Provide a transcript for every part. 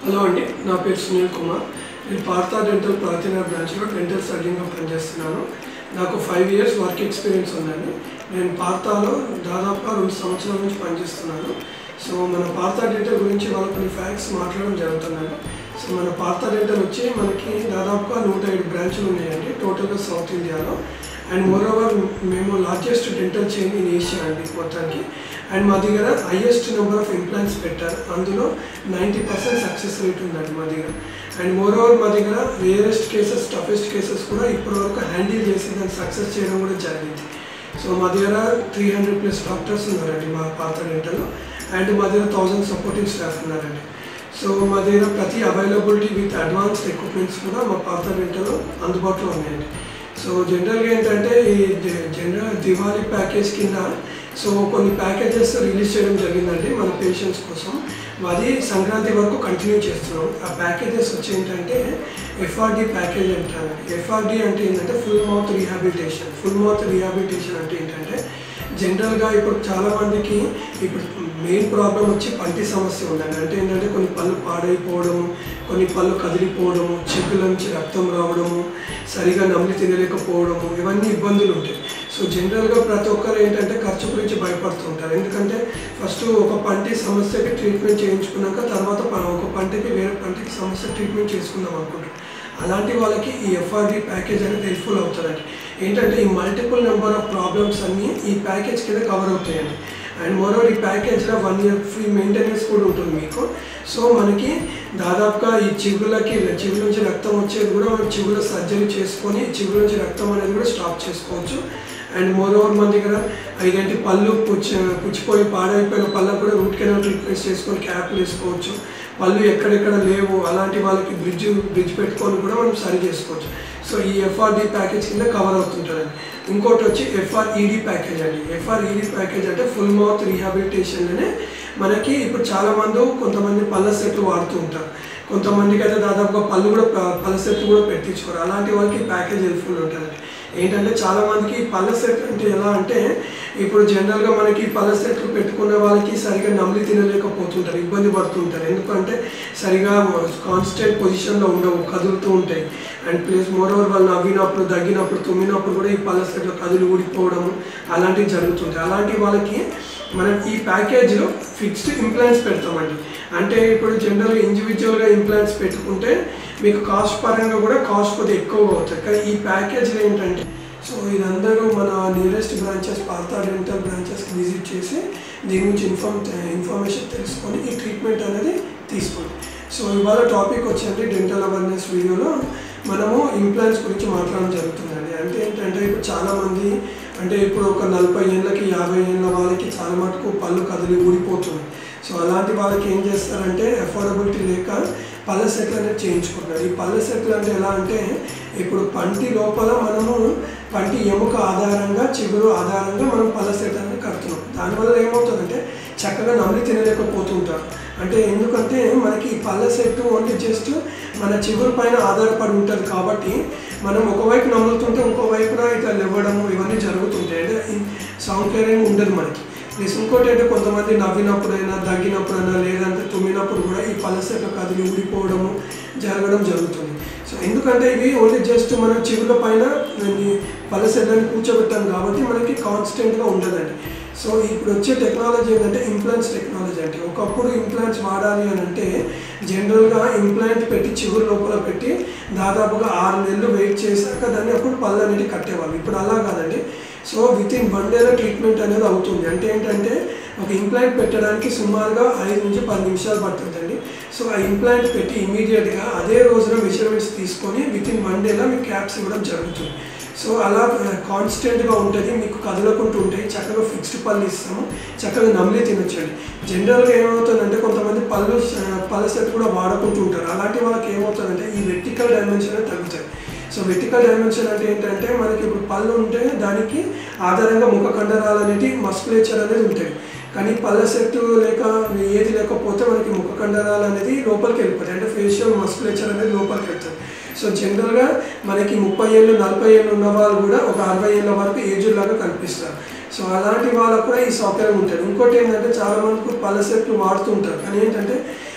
hello అండి నా పేరు సునీల్ కుమార్ నేను పార్థా డెంటల్ ప్రాచీన బ్రాంచ్లో డెంటల్ సర్జన్గా పనిచేస్తున్నాను నాకు ఫైవ్ ఇయర్స్ వర్క్ ఎక్స్పీరియన్స్ ఉందండి నేను పార్థాలో దాదాపుగా రెండు సంవత్సరాల నుంచి పనిచేస్తున్నాను సో మన పార్థా డెంటల్ గురించి వాళ్ళ కొన్ని ఫ్యాక్ట్స్ మాట్లాడడం జరుగుతుందండి సో మన పార్థా డెంటల్ వచ్చి మనకి దాదాపుగా నూట ఏడు బ్రాంచ్లు ఉన్నాయండి టోటల్గా సౌత్ ఇండియాలో అండ్ మోర్ ఓవర్ మేము largest dental chain in Asia అండి మొత్తానికి అండ్ మా దగ్గర హైయెస్ట్ నెంబర్ ఆఫ్ ఇంప్లాంట్స్ పెట్టారు అందులో నైంటీ పర్సెంట్ సక్సెస్ రేట్ ఉందండి మా దగ్గర అండ్ మోర్ ఓవర్ మా దగ్గర రేరెస్ట్ కేసెస్ టఫెస్ట్ కేసెస్ కూడా ఇప్పటివరకు హ్యాండిల్ చేసి దాన్ని సక్సెస్ చేయడం కూడా జరిగింది సో మా దగ్గర త్రీ హండ్రెడ్ ప్లస్ డాక్టర్స్ ఉన్నారండి మా పాత డెంటల్లో అండ్ మా దగ్గర థౌజండ్ సపోర్టింగ్ స్టాఫ్ ఉన్నారండి సో మా దగ్గర ప్రతి అవైలబిలిటీ విత్ అడ్వాన్స్డ్ ఎక్విప్మెంట్స్ కూడా మా పాత డెంటల్లో అందుబాటులో ఉన్నాయండి సో జనరల్గా ఏంటంటే ఈ జ- జనరల్ దివాళీ ప్యాకేజ్ కింద సో కొన్ని ప్యాకేజెస్ రిలీజ్ చేయడం జరిగిందండి మన పేషెంట్స్ కోసం అది సంక్రాంతి వరకు కంటిన్యూ చేస్తున్నాం ఆ ప్యాకేజెస్ వచ్చి ఏంటంటే ఎఫ్ఆర్డి ప్యాకేజ్ అంటారు ఎఫ్ఆర్డి అంటే ఏంటంటే full mouth rehabilitation full mouth rehabilitation అంటే ఏంటంటే జనరల్గా ఇప్పుడు చాలా మందికి ఇప్పుడు మెయిన్ ప్రాబ్లం వచ్చి పంటి సమస్య ఉందండి అంటే ఏంటంటే కొన్ని పళ్ళు పాడైపోవడము కొన్ని పళ్ళు కదిలిపోవడము చిక్కుల నుంచి రక్తం రావడము సరిగా నమిలి తినలేకపోవడము ఇవన్నీ ఇబ్బందులు ఉంటాయి సో జనరల్గా ప్రతి ఒక్కరు ఏంటంటే ఖర్చు గురించి భయపడుతుంటారు ఎందుకంటే ఫస్ట్ ఒక పంటి సమస్యకి ట్రీట్మెంట్ చేయించుకున్నాక తర్వాత ప- ఒక పంటికి వేరే పంటికి సమస్య ట్రీట్మెంట్ చేసుకుందాం అనుకుంటారు అలాంటి వాళ్ళకి ఈ ఎఫ్ఆర్డి ప్యాకేజ్ అనేది హెల్ప్ఫుల్ అవుతుందండి ఏంటంటే ఈ మల్టిపుల్ నెంబర్ ఆఫ్ ప్రాబ్లమ్స్ అన్నీ ఈ ప్యాకేజ్ కింద కవర్ అవుతాయండి అండ్ మోరోవర్ ఈ ప్యాకేజ్లో వన్ ఇయర్ ఫ్రీ మెయింటెనెన్స్ కూడా ఉంటుంది మీకు సో మనకి దాదాపుగా ఈ చిగుళ్ళకి చిగురు నుంచి రక్తం వచ్చేది కూడా మనం చిగుళ్ళ సర్జరీ చేసుకొని చిగురు నుంచి రక్తం అనేది కూడా స్టాప్ చేసుకోవచ్చు అండ్ మోర్ ఓవర్ మన దగ్గర ఐదంటి పళ్ళు పుచ్చి పుచ్చిపోయి పాడైపోయిన పళ్ళకు కూడా రూట్ కెనాల్ ట్రీట్మెంట్స్ చేసుకొని క్యాప్లు వేసుకోవచ్చు పళ్ళు ఎక్కడెక్కడ లేవు అలాంటి వాళ్ళకి బ్రిడ్జ్ బ్రిడ్జ్ పెట్టుకొని కూడా మనం సరి చేసుకోవచ్చు సో ఈ ఎఫ్ఆర్డి ప్యాకేజ్ కింద కవర్ అవుతుంటుందండి ఇంకోటి వచ్చి ఎఫ్ఆర్ఈడి ప్యాకేజ్ అండి ఎఫ్ఆర్ఈడి ప్యాకేజ్ అంటే ఫుల్ మౌత్ రీహాబిలిటేషన్లోనే మనకి ఇప్పుడు చాలా మంది కొంతమంది పళ్ళ సెట్లు వాడుతూ ఉంటారు కొంతమందికి అయితే దాదాపుగా పళ్ళు కూడా ప- పళ్ళ సెట్లు కూడా పెట్టించుకోరు అలాంటి వాళ్ళకి ఈ ప్యాకేజ్ హెల్ప్ఫుల్ ఉంటుంది ఏంటంటే చాలా మందికి ఈ పళ్ళ సెట్ అంటే ఎలా అంటే ఇప్పుడు జనరల్గా మనకి ఈ పళ్ళ సెట్లు పెట్టుకున్న వాళ్ళకి సరిగా నమిలి తినలేకపోతుంటారు ఇబ్బంది పడుతుంటారు ఎందుకంటే సరిగా కాన్స్టెంట్ పొజిషన్లో ఉండవు కదులుతూ ఉంటాయి అండ్ ప్లస్ మోర్ ఓవర్ వాళ్ళు నవ్వినప్పుడు దగ్గినప్పుడు తుమ్మినప్పుడు కూడా ఈ పళ్ళ సెట్లు కదులు ఊడిపోవడము అలాంటివి జరుగుతుంటాయి అలాంటి వాళ్ళకి మనం ఈ ప్యాకేజ్లో ఫిక్స్డ్ ఇంప్లాంట్స్ పెడతామండి అంటే ఇప్పుడు జనరల్గా ఇండివిజువల్గా ఇంప్లాంట్స్ పెట్టుకుంటే మీకు కాస్ట్ పరంగా కూడా కాస్ట్ కొద్దిగా ఎక్కువగా అవుతుంది కానీ ఈ ప్యాకేజ్లో ఏంటంటే సో ఇదందరూ మన నియరెస్ట్ బ్రాంచెస్ పార్థా డెంటల్ బ్రాంచెస్కి విజిట్ చేసి దీని గురించి ఇన్ఫార్మ్ ఇన్ఫర్మేషన్ తెలుసుకొని ఈ ట్రీట్మెంట్ అనేది తీసుకోండి సో ఇవాళ టాపిక్ వచ్చేది డెంటల్ అవేర్నెస్ వీడియోలో మనము ఇంప్లాంట్స్ గురించి మాట్లాడడం జరుగుతుందండి అంటే ఏంటంటే ఇప్పుడు చాలామంది అంటే ఇప్పుడు ఒక నలభై ఏళ్ళకి యాభై ఏళ్ళ వాళ్ళకి చాలా మటుకు పళ్ళు కదిలి ఊడిపోతుంది సో అలాంటి వాళ్ళకి ఏం చేస్తారంటే అఫోర్డబిలిటీ లేక పళ్ళ సెట్లు అనేది చేయించుకుంటారు ఈ పళ్ళ సెట్లు అంటే ఎలా అంటే ఇప్పుడు పంటి లోపల మనము పంటి ఎముక ఆధారంగా చిగురు ఆధారంగా మనం పళ్ళ సెట్ అనేది కడుతున్నాం దానివల్ల ఏమవుతుందంటే చక్కగా నమిలి తినలేకపోతుంటారు అంటే ఎందుకంటే మనకి ఈ పళ్ళ సెట్ ఓన్లీ జస్ట్ మన చిగురు పైన ఆధారపడి ఉంటుంది కాబట్టి మనం ఒకవైపు నమ్ములుతుంటే ఇంకోవైపున ఇట్లా లేవడము ఇవన్నీ జరుగుతుంటాయి అంటే సౌండ్ క్లియరింగ్ ఉండదు మనకి ప్లస్ ఇంకోటి అంటే కొంతమంది నవ్వినప్పుడైనా దగ్గినప్పుడైనా లేదంటే తుమ్మినప్పుడు కూడా ఈ పలసెట్ల కదిలి ఊడిపోవడము జరగడం జరుగుతుంది సో ఎందుకంటే ఇవి ఓన్లీ జస్ట్ మనం చెవుల పైన దాన్ని పలసెట్లని కూర్చోబెట్టాం కాబట్టి మనకి కాన్స్టెంట్గా ఉండదండి సో ఇప్పుడు వచ్చే టెక్నాలజీ ఏంటంటే ఇంప్లాంట్స్ టెక్నాలజీ అంటే ఒకప్పుడు ఇంప్లాంట్స్ వాడాలి అని అంటే జనరల్గా ఇంప్లాంట్ పెట్టి చిగురు లోపల పెట్టి దాదాపుగా ఆరు నెలలు వెయిట్ చేశాక దాన్ని అప్పుడు పళ్ళు అనేది కట్టేవాళ్ళు ఇప్పుడు అలా కాదండి సో విత్ ఇన్ వన్ డేలో ట్రీట్మెంట్ అనేది అవుతుంది అంటే ఏంటంటే ఒక ఇంప్లాంట్ పెట్టడానికి సుమారుగా ఐదు నుంచి పది నిమిషాలు పడుతుందండి సో ఆ ఇంప్లాంట్ పెట్టి ఇమీడియట్గా అదే రోజున మెజర్మెంట్స్ తీసుకొని విత్ ఇన్ వన్ డేలో మీకు క్యాప్స్ ఇవ్వడం జరుగుతుంది సో అలా కాన్స్టెంట్గా ఉంటుంది మీకు కదలకుంటూ ఉంటాయి చక్కగా ఫిక్స్డ్ పళ్ళు ఇస్తాము చక్కగా నమిలి తినొచ్చండి జనరల్గా ఏమవుతుందంటే కొంతమంది పళ్ళు స- పళ్ళ సెట్ కూడా వాడుకుంటూ ఉంటారు అలాంటి వాళ్ళకి ఏమవుతుందంటే ఈ వెర్టికల్ డైమెన్షన్ అనేది తగ్గుతాయి సో వెర్టికల్ డైమెన్షన్ అంటే ఏంటంటే మనకి ఇప్పుడు పళ్ళు ఉంటే దానికి ఆధారంగా ముఖ కండరాలు అనేటి మస్కులేచర్ అనేది ఉంటాయి కానీ పళ్ళ సెట్ లేక ఏది లేకపోతే మనకి ముఖ కండరాలు అనేది లోపలికి వెళ్ళిపోతాయి అంటే ఫేషియల్ మస్కులేచర్ అనేది లోపలికి వెళ్తుంది సో జనరల్గా మనకి ముప్పై ఏళ్ళు నలభై ఏళ్ళు ఉన్న వాళ్ళు కూడా ఒక అరవై ఏళ్ళ వరకు ఏజ్ లాగా కనిపిస్తారు సో అలాంటి వాళ్ళకు కూడా ఈ సౌకర్యం ఉంటుంది ఇంకోటి ఏంటంటే చాలా మందికి పళ్ళ సెట్లు వాడుతుంటారు కానీ ఏంటంటే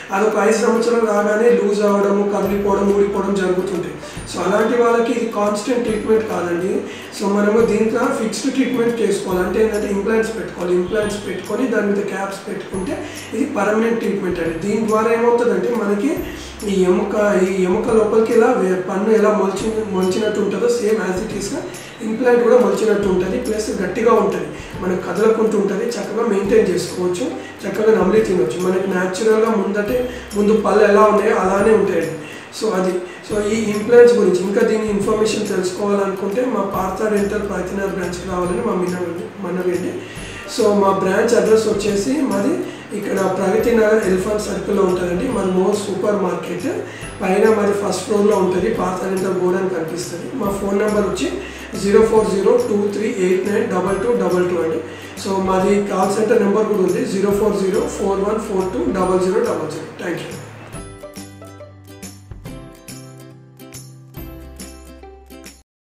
అది ఒక ఐదు సంవత్సరాలు రాగానే లూజ్ అవ్వడము కదిలిపోవడం ఊడిపోవడం జరుగుతుంటాయి సో అలాంటి వాళ్ళకి ఇది కాన్స్టెంట్ ట్రీట్మెంట్ కాదండి సో మనము దీంట్లో ఫిక్స్డ్ ట్రీట్మెంట్ చేసుకోవాలి అంటే ఏంటంటే ఇంప్లాంట్స్ పెట్టుకోవాలి ఇంప్లాంట్స్ పెట్టుకొని దాని మీద క్యాప్స్ పెట్టుకుంటే ఇది పర్మనెంట్ ట్రీట్మెంట్ అండి దీని ద్వారా ఏమవుతుందంటే మనకి ఈ ఎముక ఈ ఎముక లోపలికి ఇలా వే- పన్ను ఎలా మొలిచి మొలిచినట్టు ఉంటుందో సేమ్ యాజ్ ఇట్ ఈస్గా ఇంప్లాంట్ కూడా మొలిచినట్టు ఉంటుంది ప్లస్ గట్టిగా ఉంటుంది మనకు కదలకుంటూ ఉంటుంది చక్కగా మెయింటైన్ చేసుకోవచ్చు చక్కగా నమిలి తినవచ్చు మనకి న్యాచురల్గా ముందటే ముందు పళ్ళు ఎలా ఉన్నాయో అలానే ఉంటాయండి సో అది సో ఈ ఇంప్లాంట్స్ గురించి ఇంకా దీని ఇన్ఫర్మేషన్ తెలుసుకోవాలనుకుంటే మా పార్థ డెంటల్ ప్రాచీన బ్రాంచ్కి రావాలని మా మిన్న మనవేంటి సో మా బ్రాంచ్ అడ్రస్ వచ్చేసి మాది ఇక్కడ ప్రగతి నగర్ ఎలిఫెంట్ సర్కిల్లో ఉంటుందండి మన మోర్ సూపర్ మార్కెట్ పైన మరి ఫస్ట్ ఫ్లోర్లో ఉంటుంది పాత డెంటల్ బోర్డ్ అని కనిపిస్తుంది మా ఫోన్ నెంబర్ వచ్చి zero four zero two three eight nine double two double two అండి సో మాది కాల్ సెంటర్ నెంబర్ కూడా ఉంది zero four zero four one four two double zero double zero thank you